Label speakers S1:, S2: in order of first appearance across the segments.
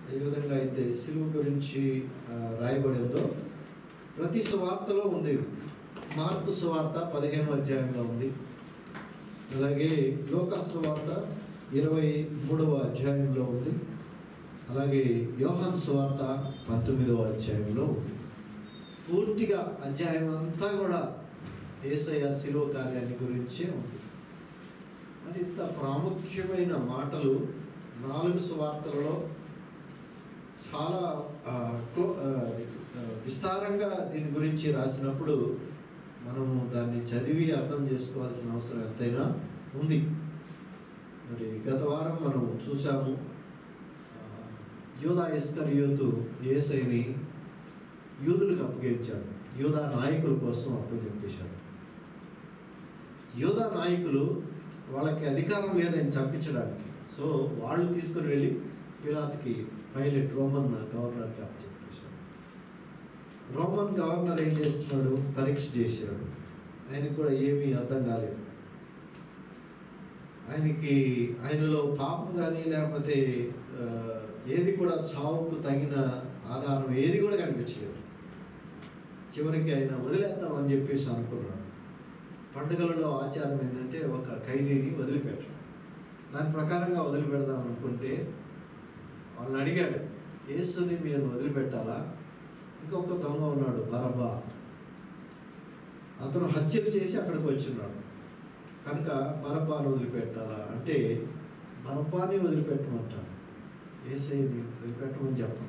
S1: ఏ విధంగా అయితే సిలువ గురించి ఆ, రాయబడి ఉందో ప్రతి సువార్తలో ఉంది మార్కు సువార్త పదిహేను అధ్యాయంలో ఉంది అలాగే లోకా సువార్త ఇరవై మూడవ అధ్యాయంలో ఉంది అలాగే యోహాన్ సువార్త పంతొమ్మిదవ అధ్యాయంలో ఉంది పూర్తిగా అధ్యాయం అంతా కూడా ఏసయ్య శిలువ కార్యాన్ని గురించే ఉంది మరి ఇంత ప్రాముఖ్యమైన మాటలు నాలుగు సువార్తలలో చాలా ఆ, క్లో- ఆ, ఆ, విస్తారంగా దీని గురించి రాసినప్పుడు మనం దాన్ని చదివి అర్థం చేసుకోవాల్సిన అవసరం ఎంతైనా ఉంది మరి గత వారం మనం చూసాము ఆ, యూదా ఇస్కరియోతు ఏసైని యూదులకు అప్పగించాడు యూదా నాయకుల కోసం అప్పచెప్పేశాడు యూదా నాయకులు వాళ్ళకి అధికారం లేదని చంపించడానికి సో వాళ్ళు తీసుకుని వెళ్ళి పిలాత్కి పైలట్ రోమన్ గవర్నర్కి అప్పచెప్పేశాడు రోమన్ గవర్నర్ ఏం చేస్తున్నాడు పరీక్ష చేశాడు ఆయనకు కూడా ఏమీ అర్థం కాలేదు ఆయనకి ఆయనలో పాపం కానీ లేకపోతే ఆ, ఏది కూడా చావుకు తగిన ఆధారం ఏది కూడా కనిపించలేదు చివరికి ఆయన వదిలేద్దామని చెప్పేసి అనుకున్నాడు పండుగలలో ఆచారం ఏంటంటే ఒక ఖైదీని వదిలిపెట్టడం దాని ప్రకారంగా వదిలిపెడదాం అనుకుంటే వాళ్ళని అడిగాడు యేసుని మీరు వదిలిపెట్టాలా ఇంకొక దొంగ ఉన్నాడు బరబ్బా అతను హత్యలు చేసి అక్కడికి వచ్చిన్నాడు కనుక బరబ్బాను వదిలిపెట్టాలా అంటే బరబ్బాని వదిలిపెట్టమంటారు ఏసైని వదిలిపెట్టమని చెప్పను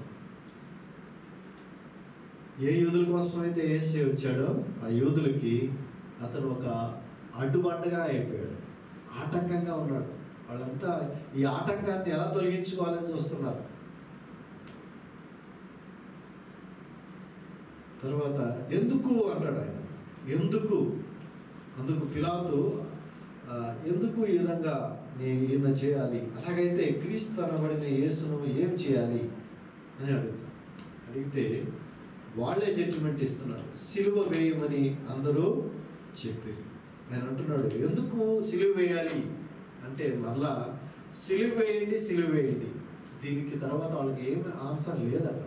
S1: ఏ యూదుల కోసం అయితే ఏసై వచ్చాడో ఆ యూదులకి అతను ఒక అడ్డుబండగా అయిపోయాడు ఆటంకంగా ఉన్నాడు వాళ్ళంతా ఈ ఆటంకాన్ని ఎలా తొలగించుకోవాలని చూస్తున్నారు తర్వాత ఎందుకు అంటాడు ఆయన ఎందుకు అందుకు పిలాతు ఆ, ఎందుకు ఈ విధంగా నేను ఈయన చేయాలి అలాగైతే క్రీస్తు అనబడిన యేసును ఏం చేయాలి అని అడుగుతాను అడిగితే వాళ్ళే జడ్జిమెంట్ ఇస్తున్నారు సిలువ వేయమని అందరూ చెప్పారు ఆయన అంటున్నాడు ఎందుకు సిలువ వేయాలి అంటే మరలా సిలువ వేయండి సిలువ వేయండి దీనికి తర్వాత వాళ్ళకి ఏమి ఆన్సర్ లేదు అక్కడ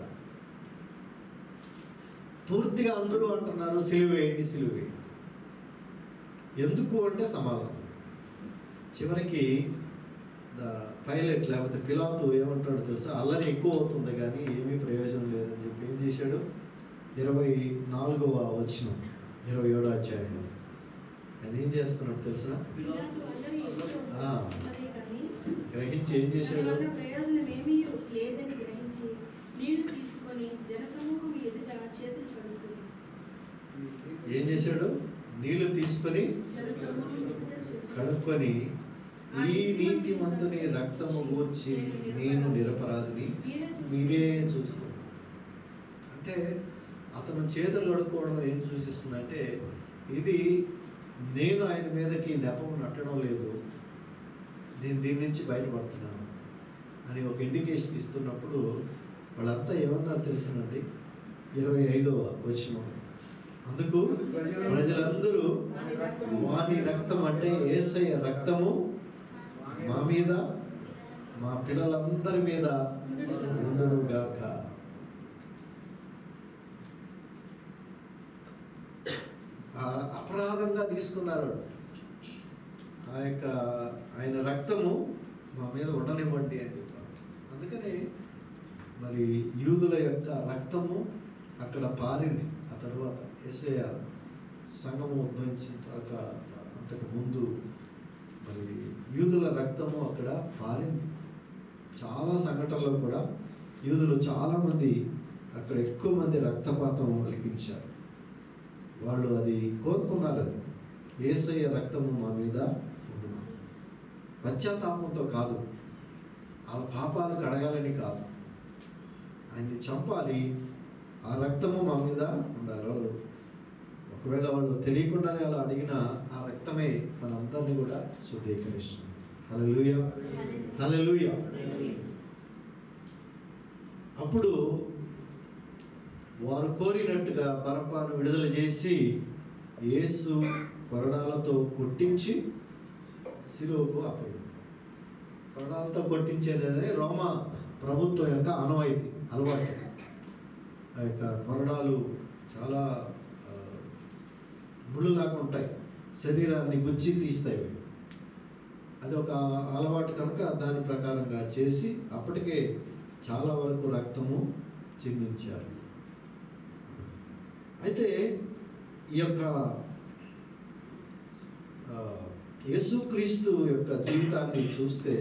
S1: పూర్తిగా అందరూ అంటున్నారు సిలువ వేయండి సిలువ వేయండి ఎందుకు అంటే సమాధానం లేదు. చివరికి ద పైలట్ లేకపోతే పిలాతు ఏమంటాడో తెలుసా అల్లరి ఎక్కువ అవుతుంది కానీ ఏమీ ప్రయోజనం లేదని చెప్పి ఏం చేశాడు ఇరవై నాలుగవ వచ్చిన ఇరవై ఏడో అధ్యాయంలో ఆయన ఏం చేస్తున్నాడు తెలుసా
S2: పిలాతు అల్లరి ఎక్కువ
S1: ఆ.
S2: ఉన్నదే కానీ
S1: గ్రహించి ఏం చేశాడు
S2: దానివల్ల ప్రయోజనం ఏమీ లేదని గ్రహించి నీళ్లు తీసుకొని జనసమూహం ఎదుట చేతులు కడుగుతుంది
S1: ఏం చేశాడు నీళ్లు తీసుకొని
S2: జనసమూహం ఎదుట చేతులు
S1: కడుక్కొని ఈ నీతిమంతుని రక్తము గూర్చి నేను నిరపరాధిని
S2: మీరే
S1: మీరే చూసుకోండి అంటే అతను చేతులు కడుక్కోవడం ఏం సూచిస్తుందంటే ఇది నేను ఆయన మీదకి నెపం నట్టడం లేదు నేను దీని నుంచి బయటపడుతున్నాను అని ఒక ఇండికేషన్ ఇస్తున్నప్పుడు వాళ్ళంతా ఏమన్నారు తెలుసునండి ఇరవై ఐదవ వచ్చిన అందుకు ప్రజలందరూ వాని రక్తం అంటే ఏసయ్య రక్తము మా మీద మా పిల్లలందరి మీద ఉండునుగాక ఆ అపరాధంగా తీసుకున్నారు ఆ యొక్క ఆయన రక్తము మా మీద ఉండనివ్వండి అని చెప్పారు అందుకని మరి యూదుల యొక్క రక్తము అక్కడ పారింది ఆ తర్వాత ఏసయ సంఘము ఉద్భవించిన తర్వాత అంతకు ముందు మరి యూదుల రక్తము అక్కడ పారింది చాలా సంఘటనలో కూడా యూదులు చాలామంది అక్కడ ఎక్కువ మంది రక్తపాతం కలిగించారు వాళ్ళు అది కోరుకున్నారు అది ఏసయ్య రక్తము మా మీద ఉండును. పశ్చాత్తాపంతో కాదు వాళ్ళ పాపాలు కడగాలని కాదు ఆయన్ని చంపాలి ఆ రక్తము మా మీద ఉండాలి వాళ్ళు ఒకవేళ వాళ్ళు తెలియకుండానే అలా అడిగినా ఆ రక్తమే మనందరినీ కూడా శుద్ధీకరిస్తుంది హల్లెలూయ హల్లెలూయ అప్పుడు వారు కోరినట్టుగా బరపాను విడుదల చేసి యేసు కొరడాలతో కొట్టించి శిలువకు అప్పగించారు కొరడాలతో కొట్టించేది రోమా ప్రభుత్వం యొక్క ఆనవాయితీ అలవాటు ఆ యొక్క కొరడాలు చాలా ఆ, ముళ్ళులాగా ఉంటాయి శరీరాన్ని గుచ్చి తీస్తాయి అవి. అది ఒక అలవాటు కనుక దాని ప్రకారంగా చేసి అప్పటికే చాలా వరకు రక్తము చిందించారు అయితే ఈ యొక్క ఆ, యేసుక్రీస్తు యొక్క జీవితాన్ని చూస్తే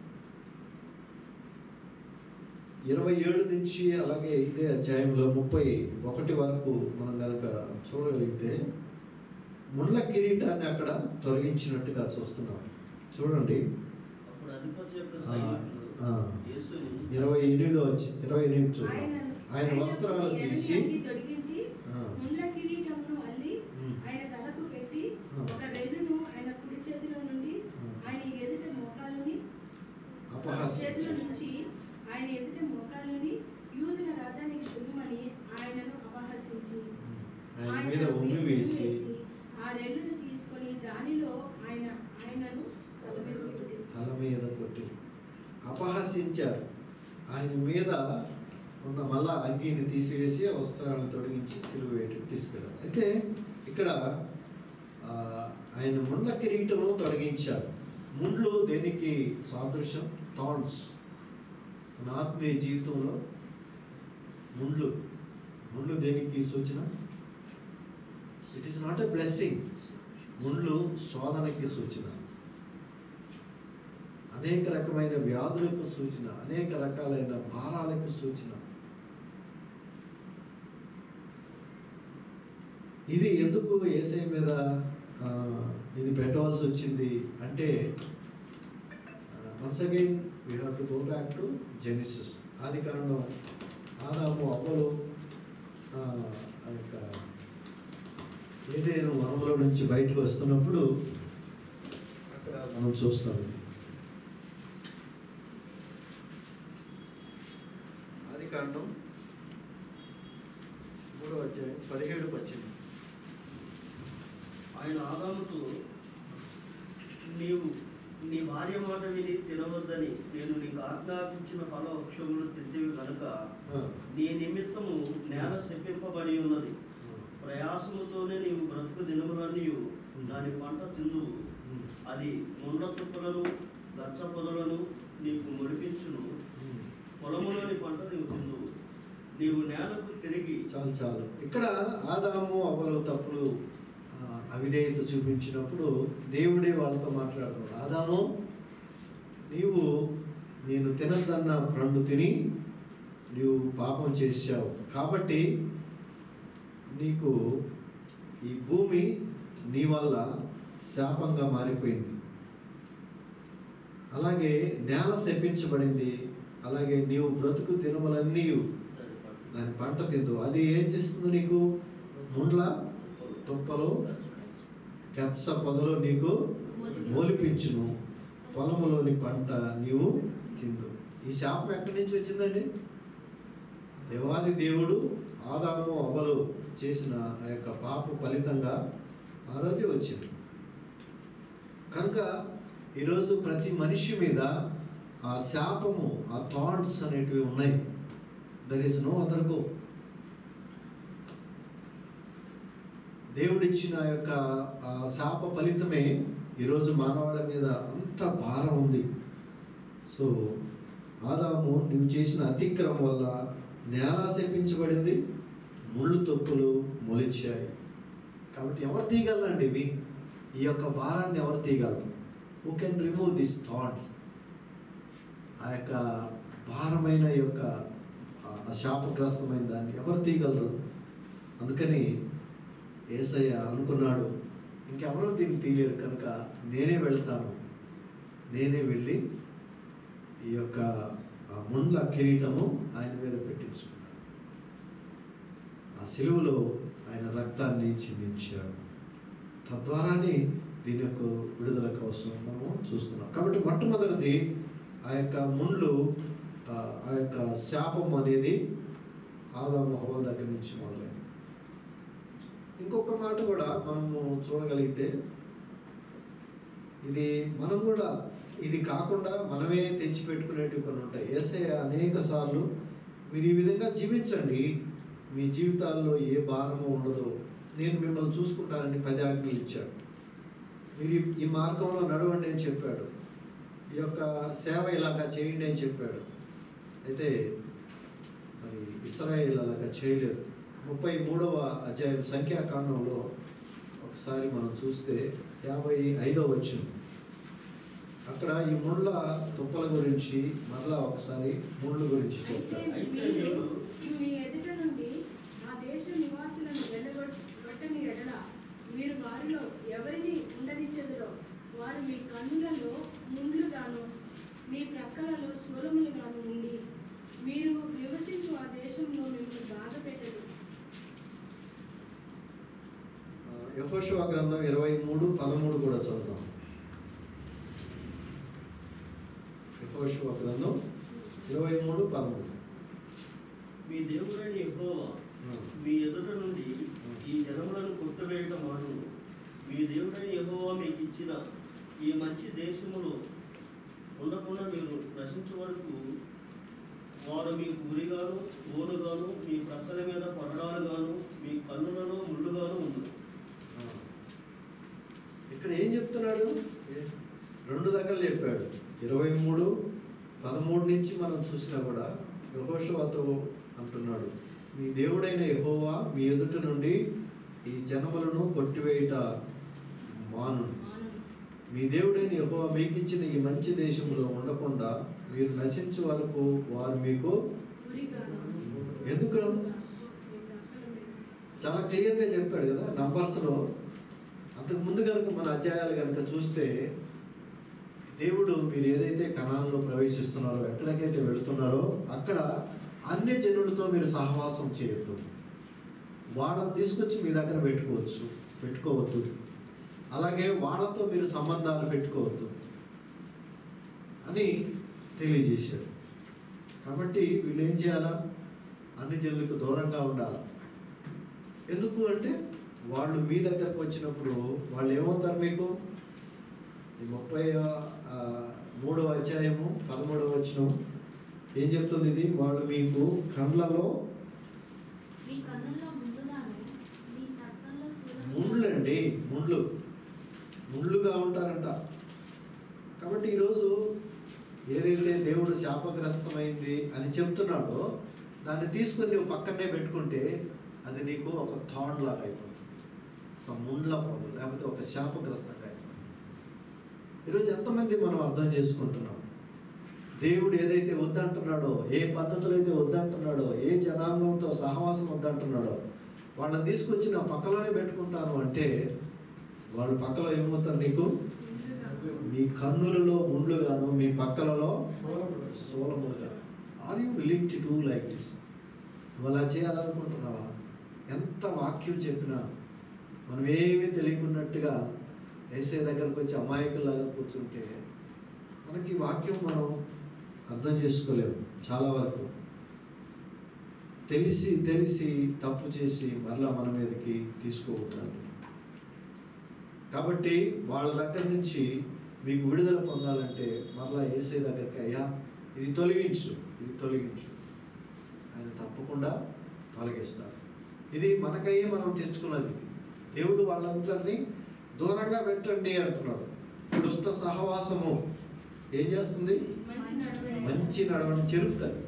S1: ఇరవై ఏడు నుంచి అలాగే ఇదే అధ్యాయంలో ముప్పై ఒకటి వరకు మనం కనుక చూడగలిగితే ముళ్ళ కిరీటాన్ని అక్కడ తొలగించినట్టుగా చూస్తున్నాం చూడండి
S3: అప్పుడు అధిపతి యొక్క
S1: ఆ,
S3: సైనికులు
S1: ఆ.
S3: యేసుని
S1: ఇరవై ఎనిమిదో వచ్చి ఇరవై ఎనిమిది చూడండి
S2: ఆయన
S1: ఆయన వస్త్రాలు తీసి
S2: ఎర్రని తొడిగించి
S1: ఆ,
S2: ముళ్ళ కిరీటమును అల్లి
S1: ఉమ్,
S2: ఆయన తలకు పెట్టి
S1: ఆ.
S2: ఒక రెల్లును ఆయన కుడి చేతిలో నుండి
S1: ఆ.
S2: ఆయన ఎదుట మోకాలుని
S1: అపహాస్యం
S2: చేతిలో
S1: చేస్తారు.
S2: నుంచి ఆయన ఎదుట మోకాలుని యూదుల రాజానికి శుభమని ఆయనను అపహసించి
S1: ఆయన మీద ఉమ్మి వేసి
S2: ఆ రెల్లును తీసుకొని దానిలో ఆయన ఆయనను తల మీద కొట్టి
S1: తల మీద కొట్టి అపహసించారు ఆయన మీద ఉన్న మళ్ళా అగ్గిని తీసివేసి ఆ వస్త్రాలను తొడిగించి సిలువ వేయటం తీసుకెళ్ళారు అయితే ఇక్కడ ఆ, ఆయన ముండ్ల కిరీటము తొలగించారు ముండ్లు దేనికి సాదృశ్యం థాన్స్ మన ఆత్మీయ జీవితంలో ముండ్లు ముండ్లు దేనికి సూచన it is not a blessing ముండ్లు శోధనకి సూచన అనేక రకమైన వ్యాధులకు సూచన అనేక రకాలైన భారాలకు సూచన ఇది ఎందుకు ఏసై మీద ఆ, ఇది పెట్టవలసి వచ్చింది అంటే once again we have to go back to Genesis ఆది కాండం ఆదాము అవ్వలు ఆ ఆ యొక్క ఏదేను వనంలో నుంచి బయటకు వస్తున్నప్పుడు అక్కడ మనం చూస్తాం ఇది. ఆది కాండం మూడో అధ్యాయం పదిహేడుకి వచ్చింది
S3: ఆయన ఆదాముతో నీవు నీ భార్య మాట విని తినవద్దని నేను నీకు ఆజ్ఞాపించిన ఫల వృక్షములు తింటివి కనుక
S1: ఆ,
S3: నీ నిమిత్తము నేల శపింపబడి ఉన్నది
S1: ఆ,
S3: ప్రయాసముతోనే నీవు బ్రతుకు దినములన్నీ దాని పంట తిందువు
S1: ఉమ్,
S3: అది ముండ తుప్పలను గచ్చ పొదలను నీకు ముడిపించును
S1: ఉమ్.
S3: పొలములోని పంట నీవు తిందువు నీవు నేలకు తిరిగి
S1: చాలు చాలు ఇక్కడ ఆదాము అవ్వలు తప్పులు ఆ, అవిధేయత చూపించినప్పుడు దేవుడే వాళ్ళతో మాట్లాడుతున్నాడు ఆదాము నీవు నేను తినద్దన్న పండు తిని నీవు పాపం చేశావు కాబట్టి నీకు ఈ భూమి నీ వల్ల శాపంగా మారిపోయింది అలాగే నేల శపించబడింది అలాగే నీవు బ్రతుకు దినములన్నీ
S3: దాని పంట
S1: దాని పంట తిందు అది ఏం చేస్తుంది నీకు ముండ్ల తుప్పలు గచ్చ పొదలు నీకు మోలిపించును పొలములోని పంట నీవు తిందు ఈ శాపం ఎక్కడి నుంచి వచ్చిందండి దేవాది దేవుడు ఆదాము అవ్వలు చేసిన ఆ యొక్క పాప ఫలితంగా ఆ రోజే వచ్చింది కనుక ఈరోజు ప్రతి మనిషి మీద ఆ శాపము ఆ థాట్స్ అనేటివి ఉన్నాయి there is no other go దేవుడిచ్చిన ఆ యొక్క ఆ శాప ఫలితమే ఈరోజు మానవాళి మీద అంత భారం ఉంది సో ఆదాము నువ్వు చేసిన అతిక్రమం వల్ల నేల శపించబడింది ముళ్ళు తొక్కులు మొలిచాయి కాబట్టి ఎవరు తీయగలరండి ఇవి ఈ యొక్క భారాన్ని ఎవరు తీయగలరు who can remove this thoughts ఆ యొక్క భారమైన ఈ యొక్క ఆ- ఆ శాపగ్రస్తమైన దాన్ని ఎవరు తీయగలరు అందుకని ఏసయ్య అనుకున్నాడు ఇంకెవరో దీన్ని తీయలేరు కనుక నేనే వెళ్తాను నేనే వెళ్ళి ఈ యొక్క ఆ ముండ్ల కిరీటము ఆయన మీద పెట్టించుకున్నాడు ఆ సిలువలో ఆయన రక్తాన్ని చిందించాడు తద్వారానే దీని యొక్క విడుదల కోసం మనము చూస్తున్నాం కాబట్టి మొట్టమొదటిది ఆ యొక్క ముండ్లు ఆ ఆ యొక్క శాపం అనేది ఆదాము హవ దగ్గర నుంచి మొదలైంది ఇంకొక మాట కూడా మనము చూడగలిగితే ఇది మనం కూడా ఇది కాకుండా మనమే తెచ్చిపెట్టుకునేటివి కొన్ని ఉంటాయి ఏసే అనేక సార్లు మీరు ఈ విధంగా జీవించండి మీ జీవితాల్లో ఏ భారము ఉండదు నేను మిమ్మల్ని చూసుకుంటానని పది ఆజ్ఞలు ఇచ్చాడు మీరు ఈ- ఈ మార్గంలో నడవండి అని చెప్పాడు ఈ యొక్క సేవ ఇలాగా చేయండి అని చెప్పాడు అయితే మరి ఇస్రాయేల్ అలాగా చేయలేదు ముప్పై మూడవ అధ్యాయం సంఖ్యాకాండంలో ఒకసారి మనం చూస్తే యాభై ఐదవ వచ్చిన అక్కడ ఈ ముళ్ళ తుప్పల గురించి మరలా ఒకసారి ముళ్ళు గురించి
S2: అయితే
S1: చెప్తారు
S3: అయితే
S2: మీరు
S3: మీరు
S2: మీ ఎదుట నుండి ఆ దేశ నివాసులను వెళ్ళగొట్టని ఎడల మీరు వారిలో ఎవరిని ఉండనిచ్చెదరో వారు మీ కన్నులలో ముండ్లుగాను మీ ప్రక్కలలో శూలములుగాను ఉండి మీరు నివసించు ఆ దేశంలో మిమ్మల్ని బాధ పెట్టదు
S1: యహోశివ గ్రంథం ఇరవై మూడు పదమూడు కూడా చదువుదాం యహోశివ గ్రంథం ఇరవై మూడు పదమూడు
S3: మీ దేవుడైన యెహోవా మీ ఎదుట నుండి ఈ జనములను కొట్టువేయటం మాను మీ దేవుడైన యెహోవా మీకు ఇచ్చిన ఈ మంచి దేశములో ఉండకుండా మీరు నశించే వరకు వారు మీకు గురిగాను ఓనుగాను మీ ప్రక్కల మీద పడడాలుగాను మీ కన్నులలో ముళ్ళుగాను ఉంది
S1: ఆ. ఇక్కడ ఏం చెప్తున్నాడు ఏ- రెండు దగ్గర చెప్పాడు ఇరవై మూడు పదమూడు నుంచి మనం చూసినా కూడా యహోషువతో అంటున్నాడు మీ దేవుడైన యహోవా మీ ఎదుట నుండి ఈ జనములను కొట్టివేయుట మాను మీ దేవుడైన యహోవా మీకు ఇచ్చిన ఈ మంచి దేశంలో ఉండకుండా మీరు నశించే వరకు వారు మీకు
S2: గురిగాను
S1: ఎందుకు
S2: మీ ప్రక్కల మీద.
S1: చాలా క్లియర్గా చెప్పాడు కదా నంబర్స్లో అంతకు ముందు కనుక మన అధ్యాయాలు కనుక చూస్తే దేవుడు మీరు ఏదైతే కణాల్లో ప్రవేశిస్తున్నారో ఎక్కడికైతే వెళుతున్నారో అక్కడ అన్ని జనులతో మీరు సహవాసం చేయొద్దు వాళ్ళని తీసుకొచ్చి మీ దగ్గర పెట్టుకోవచ్చు పెట్టుకోవద్దు అలాగే వాళ్ళతో మీరు సంబంధాలు పెట్టుకోవద్దు అని తెలియజేశాడు కాబట్టి వీళ్ళు ఏం చేయాలా అన్ని జనులకు దూరంగా ఉండాలి ఎందుకు అంటే వాళ్ళు మీ దగ్గరకు వచ్చినప్పుడు వాళ్ళు ఏమవుతారు మీకు ఈ ముప్పై ఆ, మూడవ అధ్యాయము పదమూడవ వచనం ఏం చెప్తుంది ఇది వాళ్ళు మీకు కండ్లలో
S4: మీ కన్నుల్లో ముందుగాను మీ ప్రక్కల్లో శూలములు
S1: ముండ్లండి ముండ్లు ముండ్లుగా ఉంటారంట కాబట్టి ఈరోజు ఏదైతే దేవుడు శాపగ్రస్తమైంది అని చెప్తున్నాడో దాన్ని తీసుకొని నువ్వు పక్కనే పెట్టుకుంటే అది నీకు ఒక థాండ్ లాగా అయిపోతుంది ఒక ముండ్ల పొందు లేకపోతే ఒక శాపగ్రస్తంగా అయిపోతుంది ఈరోజు ఎంతమంది మనం అర్థం చేసుకుంటున్నాం దేవుడు ఏదైతే వద్దంటున్నాడో ఏ పద్ధతులు అయితే వద్దంటున్నాడో ఏ జనాంగంతో సహవాసం వద్దంటున్నాడో వాళ్ళని తీసుకొచ్చి నా పక్కలోనే పెట్టుకుంటాను అంటే వాళ్ళు పక్కలో ఏమవుతారు నీకు
S2: ముందుగా.
S1: మీ కన్నులలో ముండ్లుగాను మీ పక్కలలో సోలములుగా are you willing to do like this నువ్వు అలా చేయాలనుకుంటున్నావా ఎంత వాక్యం చెప్పినా మనం ఏమీ తెలియకున్నట్టుగా వేసే దగ్గరకు వచ్చి అమాయకుల్లాగా కూర్చుంటే మనకి ఈ వాక్యం మనం అర్థం చేసుకోలేము చాలా వరకు తెలిసి తెలిసి తప్పు చేసి మరలా మన మీదకి తీసుకోవద్దండి కాబట్టి వాళ్ళ దగ్గర నుంచి మీకు విడుదల పొందాలంటే మరలా ఏసై దగ్గరికి అయ్యా ఇది తొలగించు ఇది తొలగించు ఆయన తప్పకుండా తొలగిస్తాడు ఇది మనకయ్యే మనం తెచ్చుకున్నది దేవుడు వాళ్ళందరినీ దూరంగా పెట్టండి అంటున్నాడు దుష్ట సహవాసము ఏం చేస్తుంది
S2: మంచి నడవడి.
S1: మంచి నడవని చెరుపుతుంది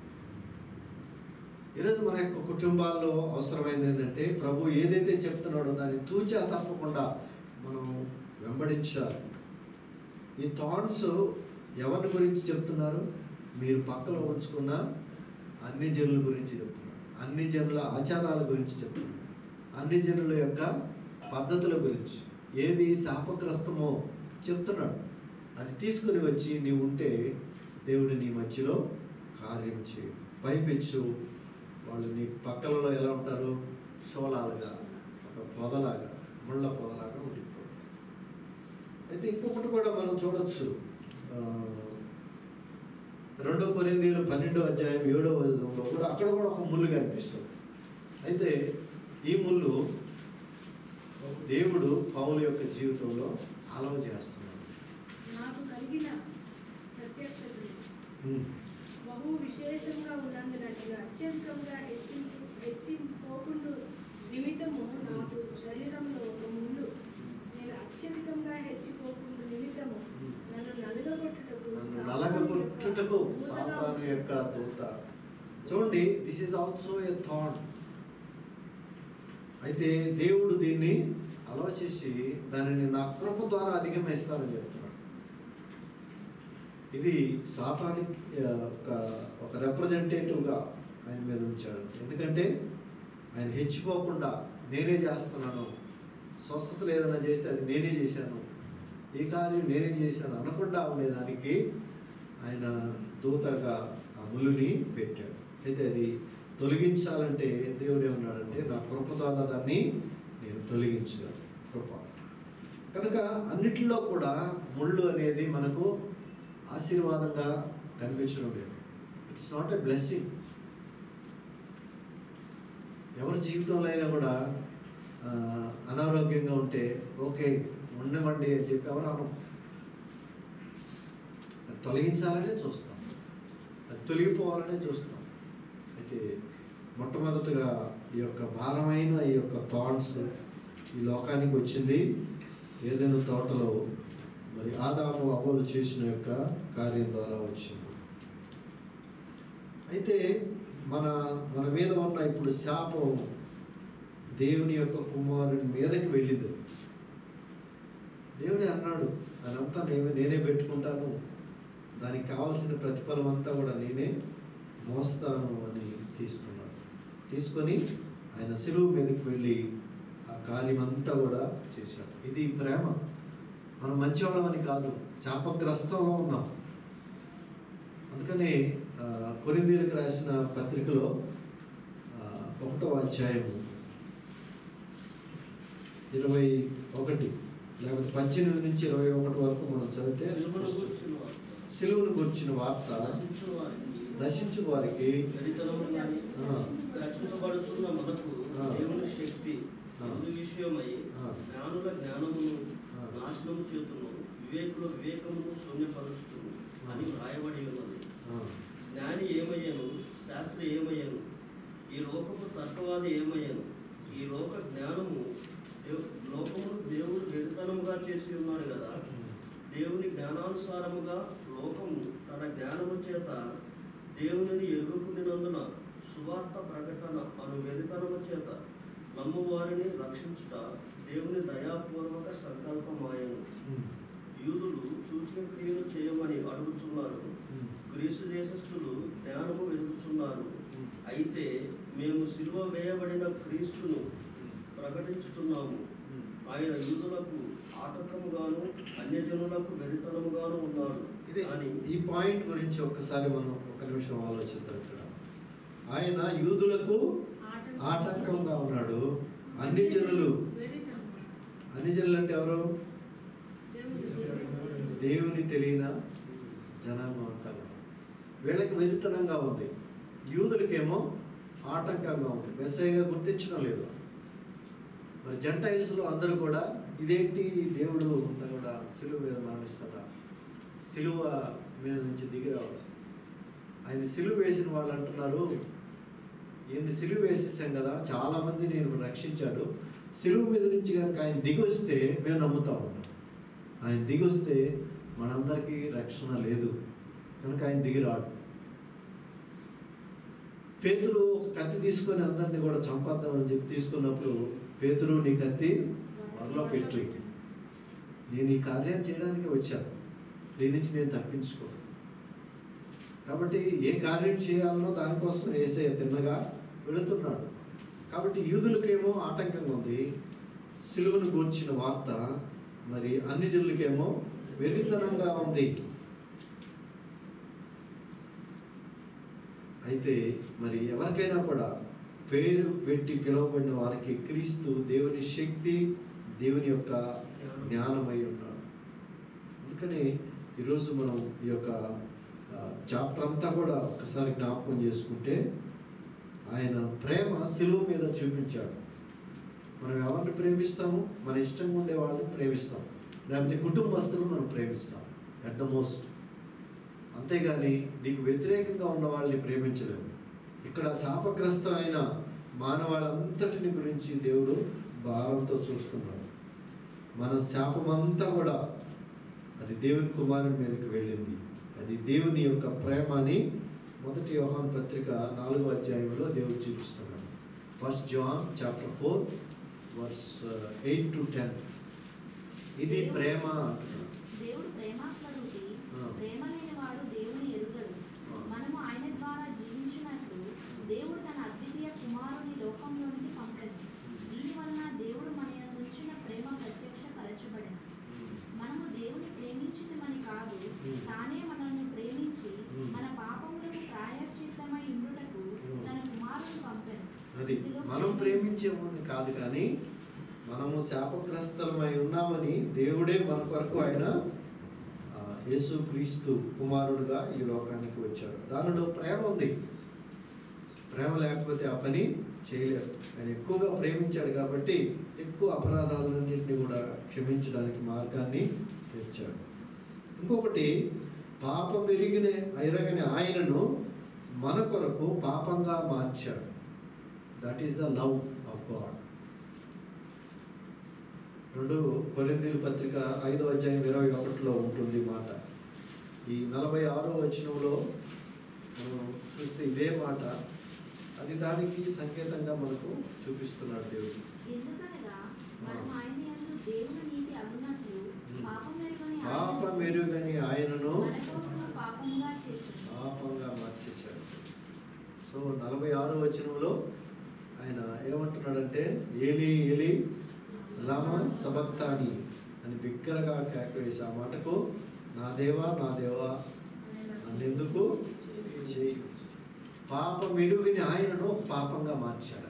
S1: ఈరోజు మన యొక్క కుటుంబాల్లో అవసరమైనది ఏంటంటే ప్రభు ఏదైతే చెప్తున్నాడో దాన్ని తూచా తప్పకుండా మనం వెంబడించాలి ఈ థాట్స్ ఎవరి గురించి చెప్తున్నారు మీరు పక్కలో ఉంచుకున్న అన్ని జనుల గురించి చెప్తున్నారు అన్ని జనుల ఆచారాల గురించి చెప్తున్నారు అన్ని జనుల యొక్క పద్ధతుల గురించి ఏది శాపగ్రస్తమో చెప్తున్నాడు అది తీసుకుని వచ్చి నీవు ఉంటే దేవుడు నీ మధ్యలో కార్యం చేయు పైపెచ్చు వాళ్ళు నీకు పక్కలలో ఎలా ఉంటారు షోలాలుగా ఒక పొదలాగా ముళ్ళ పొదలాగా ఉండిపోతారు అయితే ఇంకొకటి కూడా మనం చూడొచ్చు ఆ, రెండో కొరిందీలు పన్నెండో అధ్యాయం ఏడో వచనంలో కూడా అక్కడ కూడా ఒక ముళ్ళు కనిపిస్తుంది అయితే ఈ ముళ్ళు దేవుడు పౌలు యొక్క జీవితంలో అలవ చేస్తున్నాడు
S2: నాకు కలిగిన ప్రత్యక్షతలు
S1: ఉమ్.
S2: బహు విశేషంగా ఉన్నందున నేను అత్యధికంగా హెచ్చి హెచ్చిపోకుండా నిమిత్తము నాకు శరీరంలో ఒక ముళ్ళు నేను అత్యధికంగా హెచ్చిపోకుండా నిమిత్తము నన్ను నలుగగొట్టుటకు
S1: నన్ను
S2: సాతాను
S1: నలగగొట్టుటకు
S2: యొక్క దూతగా
S1: సాతాను
S2: వచ్చి-
S1: యొక్క దూత చూడండి this is also a thought అయితే దేవుడు దీన్ని ఆలోచించి దానిని నా కృప ద్వారా అధిగమిస్తానని చెప్తున్నాడు ఇది సాతానికి ఆ, ఒక ఒక రిప్రజెంటేటివ్గా ఆయన మీద ఉంచాడు ఎందుకంటే ఆయన హెచ్చిపోకుండా నేనే చేస్తున్నాను స్వస్థత ఏదైనా చేస్తే అది నేనే చేశాను ఈ కార్యం నేనే చేశాను అనకుండా ఉండేదానికి ఆయన దూతగా ఆ ములుని పెట్టాడు అయితే అది తొలగించాలంటే దేవుడు ఏమన్నాడంటే నా కృప ద్వారా దాన్ని నేను తొలగించగలను కృప కనుక అన్నిటిలో కూడా ముళ్ళు అనేది మనకు ఆశీర్వాదంగా కనిపించడం లేదు ఇట్స్ నాట్ ఎ బ్లెస్సింగ్ ఎవరి జీవితంలో అయినా కూడా ఆ, అనారోగ్యంగా ఉంటే ఓకే ఉండమండి అని చెప్పి ఎవరు అనం అది తొలగించాలనే చూస్తాం అది తొలగిపోవాలనే చూస్తాం అయితే మొట్టమొదటగా ఈ యొక్క భారమైన ఈ యొక్క థాట్స్ ఈ లోకానికి వచ్చింది ఏదైనా తోటలో మరి ఆదాము అవ్వలు చేసిన యొక్క కార్యం ద్వారా వచ్చింది అయితే మన మన మీద ఉన్న ఇప్పుడు శాపం దేవుని యొక్క కుమారుని మీదకి వెళ్ళింది దేవుడే అన్నాడు అదంతా నేనే నేనే పెట్టుకుంటాను దానికి కావలసిన ప్రతిఫలం అంతా కూడా నేనే మోస్తాను అని తీసుకున్నాడు తీసుకొని ఆయన సిలువు మీదకి వెళ్ళి ఆ కార్యం అంతా కూడా చేశాడు ఇది ప్రేమ మనం మంచివాళ్ళం అని కాదు శాపగ్రస్తంలో ఉన్నాం అందుకని ఆ, కొరింథీయులకు రాసిన పత్రికలో ఆ, ఒకటో అధ్యాయం ఇరవై ఒకటి లేకపోతే పద్దెనిమిది నుంచి ఇరవై ఒకటి వరకు మనం చదివితే
S3: వెలుగును గూర్చిన వార్త.
S1: సిలువును గుర్చిన వార్త
S3: నశించు వారికి
S1: నశించు వారికి
S3: వెరితనము గాని,
S1: ఆ.
S3: రక్షింపబడుతున్న మనకు
S1: ఆ.
S3: దేవుని శక్తి
S1: ఆ.
S3: ఇందు విషయమై
S1: ఆ.
S3: జ్ఞానుల జ్ఞానమును
S1: ఆ.
S3: నాశనము చేతును వివేకుల వివేకమును శూన్యపరుచును అని వ్రాయబడి ఉన్నది
S1: ఆ,
S3: జ్ఞాని ఏమయ్యాను శాస్త్రి ఏమయ్యాను ఈ లోకపు తర్కవాది ఏమయ్యాను ఈ లోక జ్ఞానము దేవ్- లోకమును దేవుడు వెరితనముగా చేసి ఉన్నాడు కదా దేవుని జ్ఞానానుసారముగా లోకము తన జ్ఞానము చేత దేవునిని ఎరుగుకునినందున సువార్త ప్రకటన అను వెరితనము చేత నమ్ము వారిని రక్షించుట దేవుని దయాపూర్వక సంకల్పమాయను
S1: ఉమ్,
S3: యూదులు సూచన క్రియలు చేయమని అడుగుతున్నారు
S1: ఉమ్,
S3: గ్రీసు దేశస్థులు జ్ఞానము వెతుకుతున్నారు
S1: ఉమ్,
S3: అయితే మేము సిలువ వేయబడిన క్రీస్తును ప్రకటించుతున్నాము
S1: ఉమ్.
S3: ఆయన యూదులకు ఆటంకముగాను అన్యజనులకు వెరితనముగాను ఉన్నాడు
S1: ఇది
S3: అని
S1: ఈ పాయింట్ గురించి ఒక్కసారి మనం ఒక నిమిషం ఆలోచిద్దాం ఇక్కడ ఆయన యూదులకు
S2: ఆటంకం-
S1: ఆటంకంగా ఉన్నాడు అన్ని జనులు
S2: వెరితనం.
S1: అన్ని జనులు అంటే ఎవరు
S2: దేవుని
S1: దేవుని తెలియన జనాంగం అంతా కూడా. వీళ్ళకి వెరితనంగా ఉంది యూదులకేమో ఆటంకంగా ఉంది మెస్సైగా గుర్తించడం లేదు మరి జంటైల్స్లో అందరూ కూడా ఇదేంటి ఈ దేవుడు అంతా కూడా సిలువ మీద మరణిస్తాడా సిలువ మీద నుంచి దిగి రావడం ఆయన సిలువ వేసిన వాళ్ళు అంటున్నారు ఈయన్ని సిలువ వేసేసాం కదా చాలామంది నేను రక్షించాడు సిలువ మీద నుంచి కనుక ఆయన దిగి వస్తే మేము నమ్ముతాము ఆయన దిగి వస్తే మనందరికీ రక్షణ లేదు కనుక ఆయన దిగి రాడు పేతురు ఒక కత్తి తీసుకొని అందరిని కూడా చంపేద్దామని చెప్పి తీసుకున్నప్పుడు పేతురు నీ కత్తి వరలో పెట్టు నేను ఈ కార్యం చేయడానికి వచ్చాను దీని నుంచి నేను తప్పించుకో కాబట్టి ఏ కార్యం చేయాలనో దానికోసం ఏసే తిన్నగా వెళుతున్నాడు కాబట్టి యూదులకేమో ఆటంకంగా ఉంది సిలువను గూర్చిన వార్త మరి అన్ని జనులకేమో వెరితనంగా ఉంది అయితే మరి ఎవరికైనా కూడా పేరు పెట్టి పిలువబడిన వారికి క్రీస్తు దేవుని శక్తి దేవుని యొక్క జ్ఞానమై ఉన్నాడు అందుకని ఈరోజు మనం ఈ యొక్క చాప్టర్ అంతా కూడా ఒకసారి జ్ఞాపకం చేసుకుంటే ఆయన ప్రేమ సిలువ మీద చూపించాడు మనం ఎవరిని ప్రేమిస్తాము మన ఇష్టంగా ఉండే వాళ్ళని ప్రేమిస్తాం లేకపోతే కుటుంబస్తులు మనం ప్రేమిస్తాం అట్ ద మోస్ట్ అంతేగాని నీకు వ్యతిరేకంగా ఉన్న వాళ్ళని ప్రేమించలేము ఇక్కడ శాపగ్రస్తమైన మానవాళ్ళంతటిని గురించి దేవుడు భారంతో చూస్తున్నాడు మన శాపమంతా కూడా అది దేవుని కుమారుని మీదకి వెళ్ళింది అది దేవుని యొక్క ప్రేమ అని మొదటి యోహాన్ పత్రిక నాలుగో అధ్యాయంలో దేవుడు చూపిస్తున్నాడు first John chapter four verse eight to ten ఇది ప్రేమ అంటున్నాడు
S4: దేవుడు ప్రేమాస్వరూపి
S1: ఆ.
S4: ప్రేమ లేనివాడు దేవుని ఎరుగడు
S1: ఆ.
S4: మనము ఆయన ద్వారా జీవించినట్లు దేవుడు తన అద్వితీయ కుమారుని లోకంలోనికి పంపెను దీని వలన దేవుడు మన యందు ఉంచిన ప్రేమ ప్రత్యక్షపరచబడింది మనము దేవుని ప్రేమించింది కాదు
S1: Hmm.
S4: తానే మనల్ని ప్రేమించి
S1: Hmm.
S4: మన పాపములకు ప్రాయశ్చిత్తమై ఉండుటకు
S1: Hmm.
S4: తన కుమారుని పంపెను
S1: అది మనం ప్రేమించేమని కాదు కానీ మనము శాపగ్రస్తమై ఉన్నామని దేవుడే మన కొరకు ఆయన ఆ, యేసుక్రీస్తు కుమారుడుగా ఈ లోకానికి వచ్చాడు దానిలో ప్రేమ ఉంది ప్రేమ లేకపోతే ఆ పని చేయలేరు ఆయన ఎక్కువగా ప్రేమించాడు కాబట్టి ఎక్కువ అపరాధాలన్నింటినీ కూడా క్షమించడానికి మార్గాన్ని తెచ్చాడు ఇంకొకటి పాపం ఎరిగిన ఎరగని ఆయనను మన కొరకు పాపంగా మార్చాడు that is the love of God రెండు కొరిందీల పత్రిక ఐదో అధ్యాయం ఇరవై ఒకటిలో ఉంటుంది ఈ మాట ఈ నలభై ఆరో వచనంలో మనం చూస్తే ఇదే మాట అది దానికి సంకేతంగా మనకు చూపిస్తున్నాడు దేవుడు
S4: ఎందుకనగా మనం ఆయన యందు దేవుని నీతి అగునట్లు
S1: Hmm.
S4: పాపం ఎరుగని
S1: పాప
S4: ఆయనను
S1: మెరుగని ఆయనను
S4: మన కోసము పాపముగా చేసింది
S1: పాపంగా మార్చేశాడు సో నలభై ఆరో వచనంలో ఆయన ఏమంటున్నాడంటే ఏలి ఏలి లమ సబక్తాని అని బిగ్గరగా కేక వేసి ఆ మాటకు నా దేవా నా దేవా నన్నెందుకు చేయి పాప మెరుగని ఆయనను పాపంగా మార్చాడు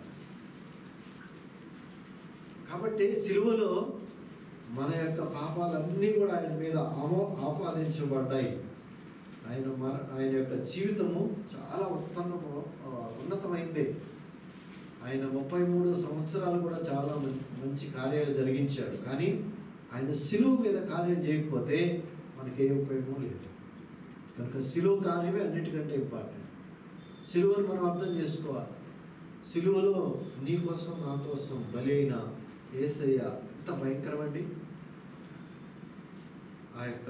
S1: కాబట్టి సిలువలో మన యొక్క పాపాలన్నీ కూడా ఆయన మీద ఆమో ఆపాదించబడ్డాయి ఆయన మర ఆయన యొక్క జీవితము చాలా ఉత్తమము ఆ, ఉన్నతమైంది ఆయన ముప్పై మూడు సంవత్సరాలు కూడా చాలా మం- మంచి కార్యాలు జరిగించాడు కానీ ఆయన సిలువు మీద కార్యం చేయకపోతే మనకి ఏ ఉపయోగం లేదు కనుక సిలువ కార్యమే అన్నిటికంటే ఇంపార్టెంట్ సిలువను మనం అర్థం చేసుకోవాలి సిలువలో నీ కోసం నా కోసం బలి అయిన ఏసయ్య ఎంత భయంకరమండి ఆ యొక్క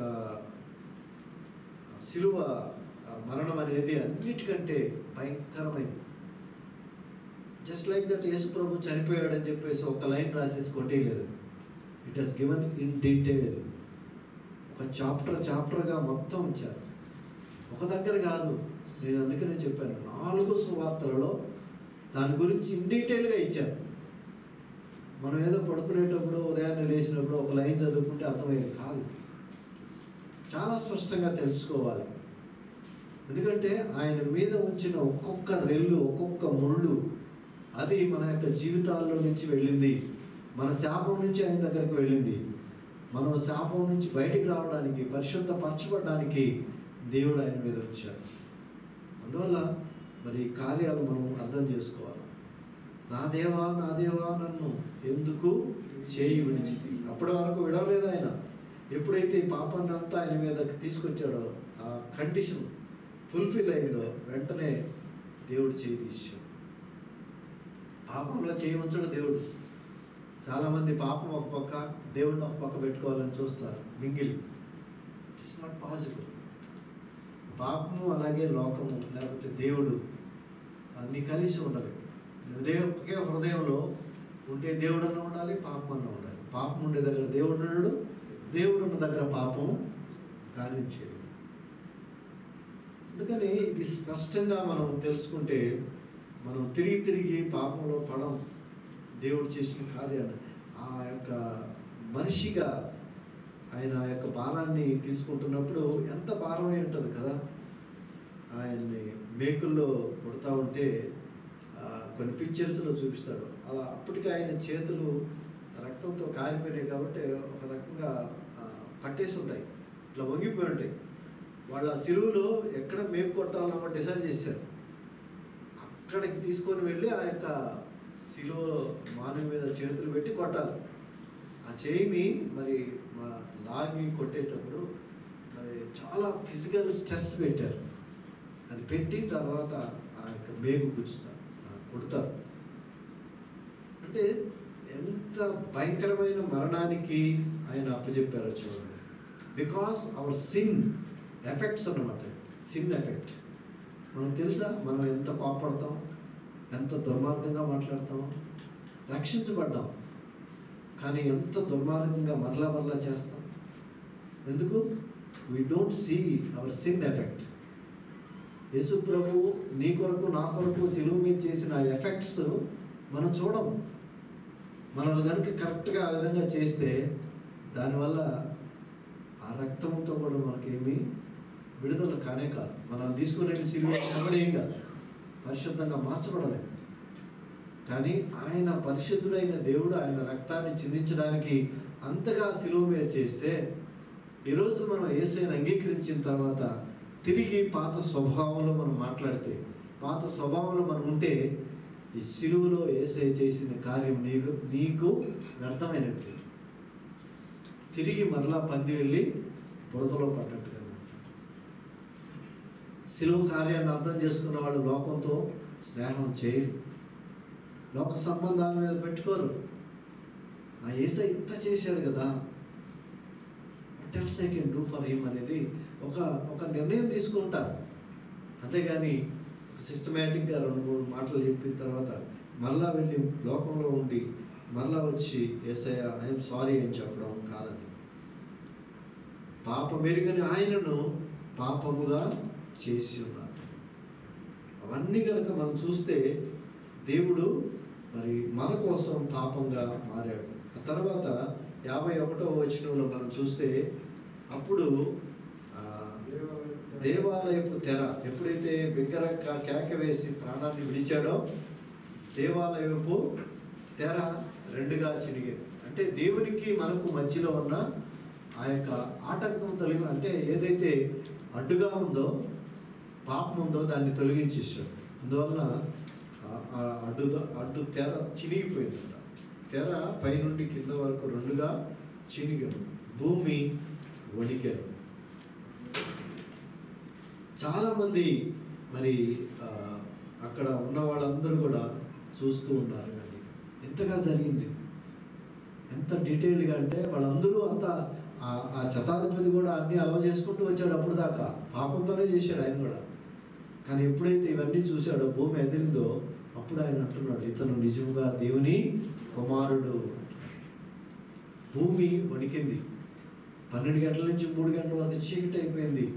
S1: సిలువ ఆ మరణం అనేది అన్నిటికంటే భయంకరమైంది జస్ట్ లైక్ దట్ యేసు ప్రభు చనిపోయాడని చెప్పేసి ఒక లైన్ రాసేసి కొట్టేయలేదు it has given in detail ఒక చాప్టర్ చాప్టర్గా మొత్తం ఇచ్చారు ఒక దగ్గర కాదు నేను అందుకనే చెప్పాను నాలుగు సువార్తలలో దాని గురించి ఇన్ డీటెయిల్గా ఇచ్చారు మనం ఏదో పడుకునేటప్పుడు ఉదయాన్నే లేచినప్పుడు ఒక లైన్ చదువుకుంటే అర్థమయ్యేది కాదు చాలా స్పష్టంగా తెలుసుకోవాలి ఎందుకంటే ఆయన మీద ఉంచిన ఒక్కొక్క రెల్లు ఒక్కొక్క ముళ్ళు అది మన యొక్క జీవితాల్లో నుంచి వెళ్ళింది మన శాపం నుంచి ఆయన దగ్గరికి వెళ్ళింది మనం శాపం నుంచి బయటికి రావడానికి పరిశుద్ధపరచబడడానికి దేవుడు ఆయన మీద వచ్చాడు అందువల్ల మరి ఈ కార్యాలు మనం అర్థం చేసుకోవాలి నా దేవా నా దేవా నన్ను ఎందుకు చేయి విడిచింది అప్పటి వరకు విడవలేదు ఆయన ఎప్పుడైతే ఈ పాపాన్ని అంతా ఆయన మీదకి తీసుకొచ్చాడో ఆ కండిషన్ ఫుల్ఫిల్ అయిందో వెంటనే దేవుడు చేయి తీసాడు పాపంలో చేయి ఉంచడు దేవుడు చాలామంది పాపం ఒక పక్క దేవుడిని ఒక పక్క పెట్టుకోవాలని చూస్తారు మింగిల్ ఇట్స్ నాట్ పాసిబుల్ పాపము అలాగే లోకము లేకపోతే దేవుడు అన్నీ కలిసి ఉండాలి హృదయం ఒకే హృదయంలో ఉంటే దేవుడు అన్న ఉండాలి పాపం అన్న ఉండాలి పాపం ఉండే దగ్గర దేవుడు ఉన్నాడు దేవుడు ఉన్న దగ్గర పాపం కార్యం చేయలేదు అందుకని ఇది స్పష్టంగా మనం తెలుసుకుంటే మనం తిరిగి తిరిగి పాపంలో పడం దేవుడు చేసిన కార్యాన్ని ఆ యొక్క మనిషిగా ఆయన ఆ యొక్క భారాన్ని తీసుకుంటున్నప్పుడు ఎంత భారమై ఉంటుంది కదా ఆయన్ని మేకుల్లో కొడతా ఉంటే ఆ, కొన్ని పిక్చర్స్లో చూపిస్తాడు అలా అప్పటికి ఆయన చేతులు రక్తంతో కారిపోయినాయి కాబట్టి ఒక రకంగా ఆ, పట్టేసి ఉంటాయి ఇట్లా వంగిపోయి ఉంటాయి వాళ్ళ సిలువులో ఎక్కడ మేకు కొట్టాలన్న డిసైడ్ చేశారు అక్కడికి తీసుకొని వెళ్ళి ఆ యొక్క సిలువ మానవ మీద చేతులు పెట్టి కొట్టాలి ఆ చేయిని మరి మా లాగి కొట్టేటప్పుడు మరి మరి చాలా ఫిజికల్ స్ట్రెస్ పెట్టారు అది పెట్టి తర్వాత ఆ యొక్క మేకు గుచ్చుతారు ఆ కొడతారు అంటే ఎంత భయంకరమైన మరణానికి ఆయన అప్పచెప్పారో చూడండి బికాస్ అవర్ సిన్ ఎఫెక్ట్స్ అన్నమాట సిన్ ఎఫెక్ట్ మనం తెలుసా మనం ఎంత కోపడతాం ఎంత దుర్మార్గంగా మాట్లాడతాం రక్షించబడ్డాం కానీ ఎంత దుర్మార్గంగా మరలా మరలా చేస్తాం ఎందుకు we don't see our sin effect Yesu ప్రభు నీ కొరకు నా కొరకు సిలువ మీద చేసిన ఆ ఎఫెక్ట్స్ మనం చూడం మనల్ని కనుక కరెక్ట్గా ఆ విధంగా చేస్తే దానివల్ల ఆ రక్తంతో కూడా మనకేమీ విడుదల కానే కాదు మనం తీసుకుని వెళ్ళి సిలువ కూడా ఏం కాదు పరిశుద్ధంగా మార్చబడలేదు కానీ ఆయన పరిశుద్ధుడైన దేవుడు ఆయన రక్తాన్ని చిందించడానికి అంతగా సిలువ మీద చేస్తే ఈరోజు మనం ఏసైని అంగీకరించిన తర్వాత తిరిగి పాత స్వభావంలో మనం మాట్లాడితే పాత స్వభావంలో మనం ఉంటే ఈ సిలువలో ఏసై చేసిన కార్యం నీకు నీకు వ్యర్థమైనట్టు తిరిగి మరలా పంది వెళ్ళి బురదలో పడ్డట్టుగా సిలువ కార్యాన్ని అర్థం చేసుకున్న వాళ్ళు లోకంతో స్నేహం చేయరు లోక సంబంధాల మీద పెట్టుకోరు ఆ ఏసై ఇంత చేశాడు కదా what else I can do for him అనేది ఒక ఒక నిర్ణయం తీసుకుంటారు అంతేగాని సిస్టమేటిక్గా రెండు మూడు మాటలు చెప్పిన తర్వాత మళ్ళా వెళ్ళి లోకంలో ఉండి మళ్ళా వచ్చి ఏసయ్య ఐఎమ్ సారీ అని చెప్పడం కాదండి పాప మెరుగని ఆయనను పాపముగా చేసి ఉన్నారు అవన్నీ కనుక మనం చూస్తే దేవుడు మరి మన కోసం పాపంగా మారాడు ఆ తర్వాత యాభై ఒకటో వచనంలో మనం చూస్తే అప్పుడు ఆ, దేవాలయపు తెర ఎప్పుడైతే బిగ్గర కా- కేక వేసి ప్రాణాన్ని విడిచాడో దేవాలయపు తెర రెండుగా చిరిగేది అంటే దేవునికి మనకు మధ్యలో ఉన్న ఆ యొక్క ఆటంకం తొలగి అంటే ఏదైతే అడ్డుగా ఉందో పాపం ఉందో దాన్ని తొలగించేసాడు అందువలన ఆ- ఆ అడ్డు అడ్డు తెర చినిగిపోయిందంట తెర పైనుండి కింద వరకు రెండుగా చినిగను భూమి వణికెను చాలామంది మరి ఆ, అక్కడ ఉన్న వాళ్ళందరూ కూడా చూస్తూ ఉన్నారు కానీ ఎంతగా జరిగింది ఎంత డీటెయిల్డ్గా అంటే వాళ్ళందరూ అంత ఆ- ఆ శతాధిపతి కూడా అన్నీ అలవ చేసుకుంటూ వచ్చాడు అప్పుడు దాకా పాపంతోనే చేశాడు ఆయన కూడా కానీ ఎప్పుడైతే ఇవన్నీ చూశాడో భూమి ఎదిరిందో అప్పుడు ఆయన అంటున్నాడు ఇతను నిజంగా దేవుని కుమారుడు భూమి వణికింది పన్నెండు గంటల నుంచి మూడు గంటల వరకు చీకటి అయిపోయింది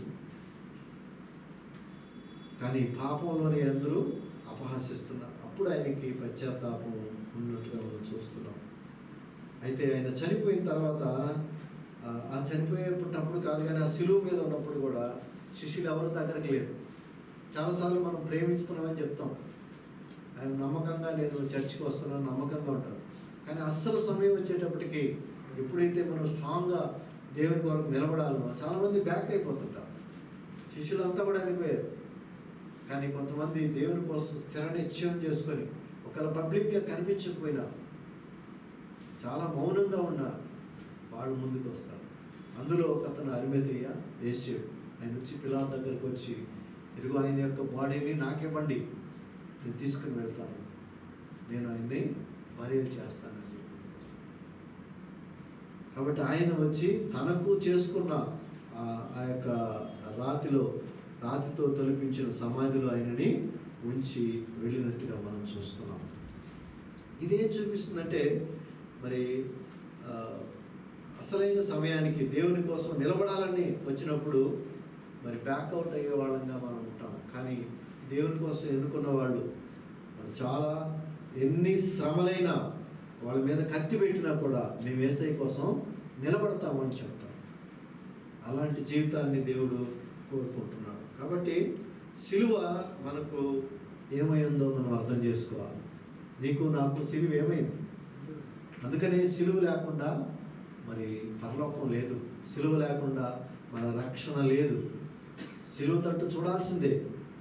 S1: కానీ పాపంలోని అందరూ అపహాసిస్తున్నారు అప్పుడు ఆయనకి పశ్చాత్తాపం ఉన్నట్టుగా మనం చూస్తున్నాం అయితే ఆయన చనిపోయిన తర్వాత ఆ, ఆ చనిపోయేటప్పుడు కాదు కానీ ఆ సిలువు మీద ఉన్నప్పుడు కూడా శిష్యులు ఎవరు దగ్గరకు లేరు చాలాసార్లు మనం ప్రేమిస్తున్నామని చెప్తాం ఆయన నమ్మకంగా నేను చర్చికి వస్తున్నాను నమ్మకంగా ఉంటాను కానీ అస్సలు సమయం వచ్చేటప్పటికి ఎప్పుడైతే మనం స్ట్రాంగ్గా దేవుని కొరకు నిలబడాలనో చాలామంది బ్యాక్ అయిపోతుంటారు శిష్యులంతా కూడా అనిపోయారు కానీ కొంతమంది దేవుని కోసం స్థిర నిశ్చయం చేసుకొని ఒకవేళ పబ్లిక్గా కనిపించకపోయినా చాలా మౌనంగా ఉన్న వాళ్ళు ముందుకు వస్తారు అందులో ఒక అతను అరిమెతయ్య వేసాడు ఆయన వచ్చి పిల్లల దగ్గరకు వచ్చి ఇదిగో ఆయన యొక్క బాడీని నాకివ్వండి నేను తీసుకుని వెళ్తాను నేను ఆయన్ని బరియలు చేస్తానని చెప్పి ముందుకు వస్తాడు. కాబట్టి ఆయన వచ్చి తనకు చేసుకున్న ఆ- ఆ యొక్క రాతిలో రాతితో తొలిపించిన సమాధిలో ఆయనని ఉంచి వెళ్ళినట్టుగా మనం చూస్తున్నాం ఇదేం చూపిస్తుందంటే మరి ఆ, అసలైన సమయానికి దేవుని కోసం నిలబడాలని వచ్చినప్పుడు మరి బ్యాక్అవుట్ అయ్యే వాళ్ళంగా మనం ఉంటాం కానీ దేవుని కోసం ఎన్నుకున్న వాళ్ళు వాళ్ళు చాలా ఎన్ని శ్రమలైనా వాళ్ళ మీద కత్తి పెట్టినా కూడా మేము ఏసై కోసం నిలబడతామని చెప్తాం అలాంటి జీవితాన్ని దేవుడు కోరుకుంటున్నాడు కాబట్టి సిలువ మనకు ఏమైందో మనం అర్థం చేసుకోవాలి నీకు నాకు సిలువ ఏమైంది అందుకనే సిలువ లేకుండా మరి పరలోకం లేదు సిలువ లేకుండా మన రక్షణ లేదు సిలువ తట్టు చూడాల్సిందే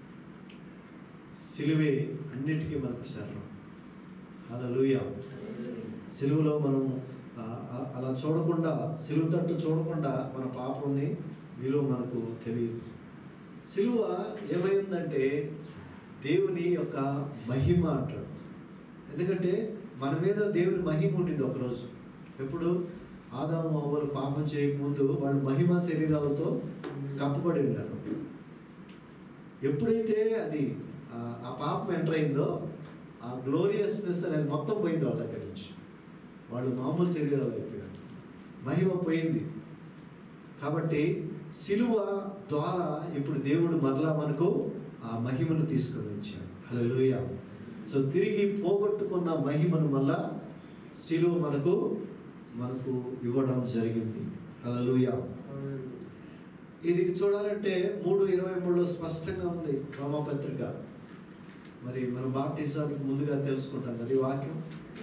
S1: సిలువే అన్నిటికీ మనకు శరణం అలా సిలువలో మనం ఆ, ఆ, అలా చూడకుండా సిలువ తట్టు చూడకుండా మన పాపంని విలువ మనకు తెలియదు సిలువ ఏమైందంటే దేవుని యొక్క మహిమ అంటాడు ఎందుకంటే మన మీద దేవుని మహిమ ఉండింది ఒకరోజు ఎప్పుడు ఆదాము అవ్వలు పాపం చేయకముందు వాళ్ళు మహిమ శరీరాలతో కప్పబడి ఉన్నారు ఎప్పుడైతే అది ఆ- ఆ పాపం ఎంటర్ అయిందో ఆ గ్లోరియస్నెస్ అనేది మొత్తం పోయింది వాళ్ళ దగ్గర నుంచి వాళ్ళు మామూలు శరీరాలు అయిపోయారు మహిమ పోయింది కాబట్టి సిలువ ద్వారా ఇప్పుడు దేవుడు మరలా మనకు ఆ మహిమను తీసుకొని వచ్చాడు హల్లెలూయా సో తిరిగి పోగొట్టుకున్న మహిమను మళ్ళా సిలువ మనకు మనకు ఇవ్వడం జరిగింది హల్లెలూయా ఇది చూడాలంటే మూడు ఇరవై మూడులో స్పష్టంగా ఉంది రోమపత్రిక మరి మన బాప్టిజానికి ముందుగా తెలుసుకుంటాం కదా ఈ వాక్యం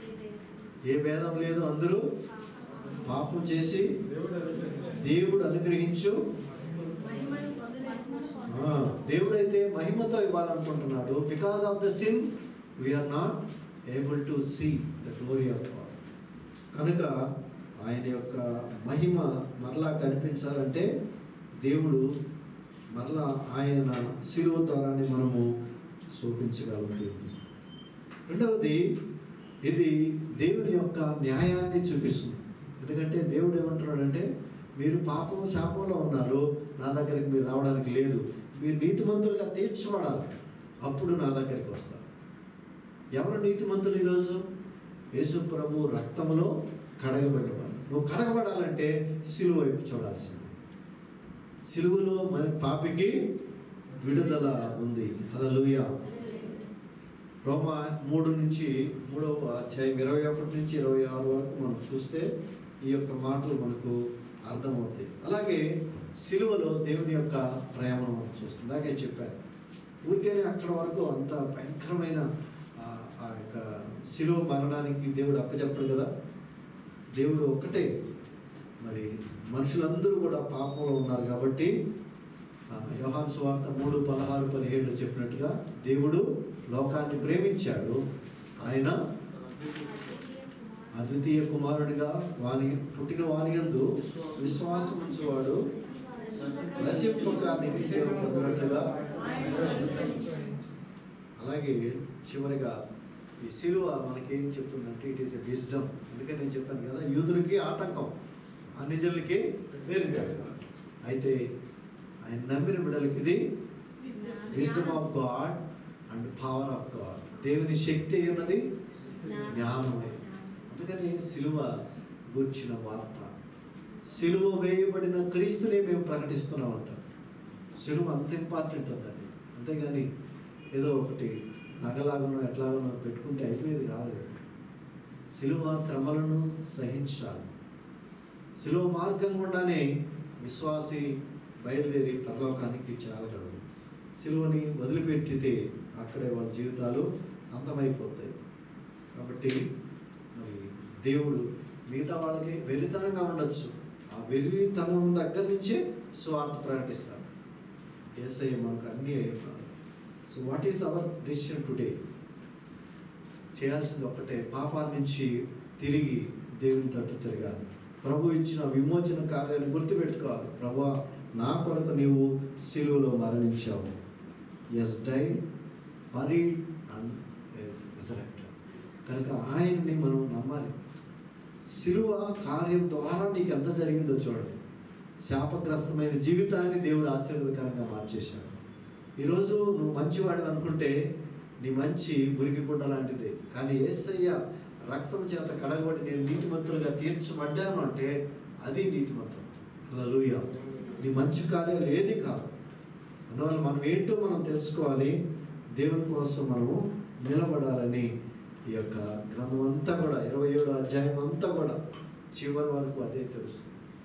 S1: ఏ భేదం లేదు అందరూ పాపం చేసి దేవుడు అనుగ్రహించు
S2: మహిమను పొందలేకపోతున్నాం.
S1: ఆ, దేవుడైతే మహిమతో ఇవ్వాలనుకుంటున్నాడు because of the sin we are not able to see the glory of God కనుక ఆయన యొక్క మహిమ మరలా కనిపించాలంటే దేవుడు మరలా ఆయన శిలువ ద్వారానే మనము చూపించగలుగుతుంది రెండవది ఇది దేవుని యొక్క న్యాయాన్ని చూపిస్తుంది ఎందుకంటే దేవుడు ఏమంటున్నాడంటే మీరు పాపం శాపంలో ఉన్నారు నా దగ్గరికి మీరు రావడానికి లేదు మీరు నీతిమంతులుగా తీర్చబడాలి అప్పుడు నా దగ్గరికి వస్తారు ఎవరు నీతిమంతులు ఈరోజు యేసు ప్రభు రక్తంలో కడగబడ్డవాడు నువ్వు కడగబడాలంటే సిలువ వైపు చూడాల్సింది సిలువలో మరి పాపికి విడుదల ఉంది హల్లెలూయా రోమ మూడు నుంచి మూడవ అధ్యాయం ఇరవై ఒకటి నుంచి ఇరవై ఆరు వరకు మనం చూస్తే ఈ యొక్క మాటలు మనకు అర్థమవుతాయి అలాగే సిలువలో దేవుని యొక్క ప్రేమను మనం చూస్తాం అలాగే చెప్పాను ఊరికేనే అక్కడ వరకు అంత భయంకరమైన ఆ- ఆ యొక్క సిలువ మరణానికి దేవుడు అప్పచెప్పడు కదా దేవుడు ఒక్కటే మరి మనుషులందరూ కూడా పాపంలో ఉన్నారు కాబట్టి ఆ, యోహాను సువార్త మూడు పదహారు పదిహేడు చెప్పినట్టుగా దేవుడు లోకాన్ని ప్రేమించాడు ఆయన అద్వితీయ కుమారుడిగా వాని పుట్టిన వాని యందు విశ్వాసం ఉంచువాడు నశింపక నిత్య జీవం పొందినట్లుగా అలాగే చివరిగా ఈ సిలువ మనకేం చెప్తుందంటే ఇట్ ఈస్ ఎ విజ్డమ్ అందుకని నేను చెప్పాను కదా యూదులకి ఆటంకం అన్ని జనులకి వేరు అయితే ఆయన నమ్మిన బిడ్డలకి ఇది wisdom of God and power of God దేవుని శక్తి ఉన్నది జ్ఞానమే అందుకని సిలువ గూర్చిన వార్త సిలువ వేయబడిన క్రీస్తునే మేము ప్రకటిస్తున్నాం అంటాం సిలువ అంత ఇంపార్టెంట్ ఉందండి అంతేగాని ఏదో ఒకటి నగలాగనో ఎట్లాగనో పెట్టుకుంటే అయిపోయేది కాదు సిలువ శ్రమలను సహించాలి సిలువ మార్గం గుండానే విశ్వాసి బయలుదేరి పరలోకానికి చేరగలడు సిలువని వదిలిపెట్టితే అక్కడే వాళ్ళ జీవితాలు అంతమైపోతాయి కాబట్టి మరి దేవుడు మిగతా వాళ్ళకి వెర్రితనంగా ఉండొచ్చు ఆ వెర్రితనం దగ్గర నుంచే స్వార్థ ప్రకటిస్తారు ఏసయ్య మనకు అన్నీ అయిపోతాడు so what is our decision today చేయాల్సింది ఒక్కటే పాపాల నుంచి తిరిగి దేవుని తట్టు తిరగాలి ప్రభు ఇచ్చిన విమోచన కార్యాన్ని గుర్తుపెట్టుకోవాలి ప్రభా నా కొరకు నీవు సిలువలో మరణించావు ఎస్ డైడ్ మరి అండ్ రిజరెక్టెడ్ కనుక ఆయన్ని మనం నమ్మాలి సిలువ కార్యం ద్వారా నీకు ఎంత జరిగిందో చూడండి శాపగ్రస్తమైన జీవితాన్ని దేవుడు ఆశీర్వదకరంగా మార్చేశాడు ఈరోజు నువ్వు మంచివాడు అనుకుంటే నీ మంచి మురికి గుడ్డ లాంటిదే కానీ ఏసయ్య రక్తం చేత కడగబడి నేను నీతిమంతులుగా తీర్చబడ్డాను అంటే అది నీతిమంతం అలా నీ మంచి కార్యాలు ఏది కాదు అందువల్ల మనం ఏంటో మనం తెలుసుకోవాలి దేవుని కోసం మనము నిలబడాలని ఈ యొక్క గ్రంథం అంతా కూడా ఇరవై ఏడు అధ్యాయం అంతా కూడా చివరి వరకు అదే తెలుసు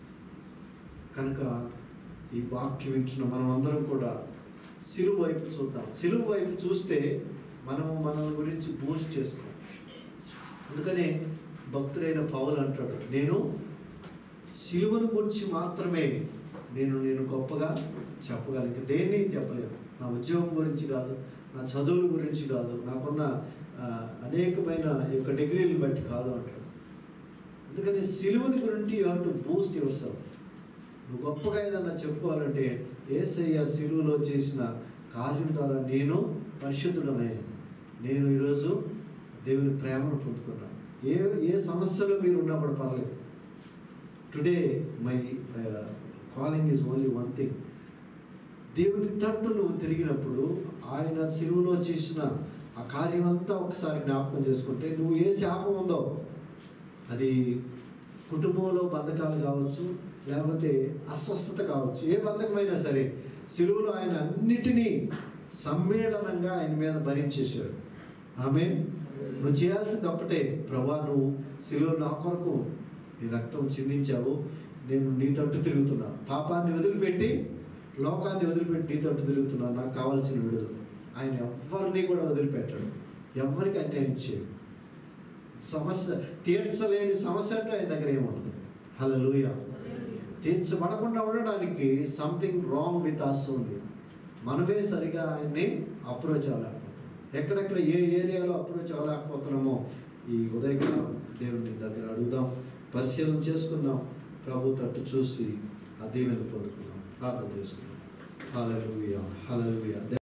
S1: కనుక ఈ వాక్యం ఇచ్చిన మనం అందరం కూడా సిలువు వైపు చూద్దాం సిలువు వైపు చూస్తే మనం మన గురించి బూస్ట్ చేసుకోం అందుకనే భక్తుడైన పౌలు అంటాడు నేను సిలువను గురించి మాత్రమే నేను నేను గొప్పగా చెప్పగలను ఇంకా దేన్ని చెప్పలేను నా ఉద్యోగం గురించి కాదు నా చదువుల గురించి కాదు నాకున్న ఆ, అనేకమైన ఈ యొక్క డిగ్రీలను బట్టి కాదు అంటాడు అందుకని సిలువని గురించి you have to boost yourself నువ్వు గొప్పగా ఏదన్నా చెప్పుకోవాలంటే ఏసయ్య శిలువలో చేసిన కార్యం ద్వారా నేను పరిశుద్ధుడనే నేను ఈరోజు దేవుని ప్రేమను పొందుకున్నాను ఏ ఏ సమస్యలో మీరు ఉన్నప్పుడు పర్లేదు today my calling is only one thing దేవుని తట్టు నువ్వు తిరిగినప్పుడు ఆయన శిలువలో చేసిన ఆ కార్యం అంతా ఒకసారి జ్ఞాపకం చేసుకుంటే నువ్వు ఏ శాపం ఉందో అది కుటుంబంలో బంధకాలు కావచ్చు లేకపోతే అస్వస్థత కావచ్చు ఏ బంధకమైనా సరే శిలువలో ఆయన అన్నిటినీ సమ్మేళనంగా ఆయన మీద భరించేశాడు ఆమె నువ్వు చేయాల్సింది ఒక్కటే ప్రభా నువ్వు శిలువ నా కొరకు నీ రక్తం చిందించావు నేను నీ తట్టు తిరుగుతున్నా పాపాన్ని వదిలిపెట్టి లోకాన్ని వదిలిపెట్టి నీ తట్టు తిరుగుతున్నా నాకు కావాల్సిన విడుదల ఆయన ఎవరిని కూడా వదిలిపెట్టాడు ఎవరికి అన్యాయం చేయడు సమస్య తీర్చలేని సమస్య అంటే ఆయన దగ్గర ఏముండదు హలో తీర్చబడకుండా ఉండడానికి సంథింగ్ రాంగ్ విత్ అస్ ఉంది మనమే సరిగా ఆయన్ని అప్రోచ్ అవ్వలేకపోతున్నాం ఎక్కడెక్కడ ఏ ఏరియాలో అప్రోచ్ అవ్వలేకపోతున్నామో ఈ ఉదయకాలం దేవుని దగ్గర అడుగుదాం పరిశీలన చేసుకుందాం ప్రభు తట్టు చూసి ఆ దీవెని పొందుకుందాం ప్రార్థన చేసుకుందాం హలలుయ హలలుయ